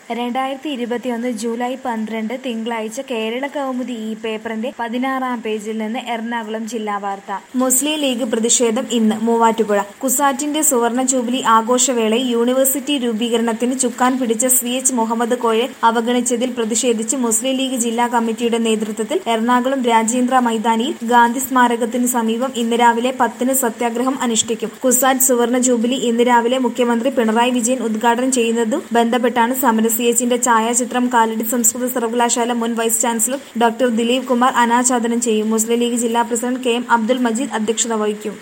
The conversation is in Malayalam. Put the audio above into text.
രണ്ടായിരത്തി ഇരുപത്തിയൊന്ന് ജൂലൈ പന്ത്രണ്ട് തിങ്കളാഴ്ച കേരള കൗമുദി ഈ പേപ്പറിന്റെ പതിനാറാം പേജിൽ നിന്ന് എറണാകുളം ജില്ലാ വാർത്ത മുസ്ലിം ലീഗ് പ്രതിഷേധം ഇന്ന് മൂവാറ്റുപുഴ കുസാറ്റിന്റെ സുവർണ ജൂബിലി ആഘോഷവേളയിൽ യൂണിവേഴ്സിറ്റി രൂപീകരണത്തിന് ചുക്കാൻ പിടിച്ച സി എച്ച് മുഹമ്മദ് കോയെ അവഗണിച്ചതിൽ പ്രതിഷേധിച്ച് മുസ്ലിം ലീഗ് ജില്ലാ കമ്മിറ്റിയുടെ നേതൃത്വത്തിൽ എറണാകുളം രാജേന്ദ്ര മൈതാനിയിൽ ഗാന്ധി സ്മാരകത്തിന് സമീപം ഇന്ന് രാവിലെ പത്തിന് സത്യാഗ്രഹം അനുഷ്ഠിക്കും കുസാറ്റ് സുവർണ ജൂബിലി ഇന്ന് രാവിലെ മുഖ്യമന്ത്രി പിണറായി വിജയൻ ഉദ്ഘാടനം ചെയ്യുന്നതും ബന്ധപ്പെട്ടാണ് സമരം സി എച്ചിന്റെ ഛായാചിത്രം കാലടി സംസ്കൃത സർവകലാശാല മുൻ vice chancellor doctor Dileep Kumar അനാച്ഛാദനം ചെയ്യും മുസ്ലിം ലീഗ് ജില്ലാ president K M Abdul Majeed അധ്യക്ഷത വഹിക്കും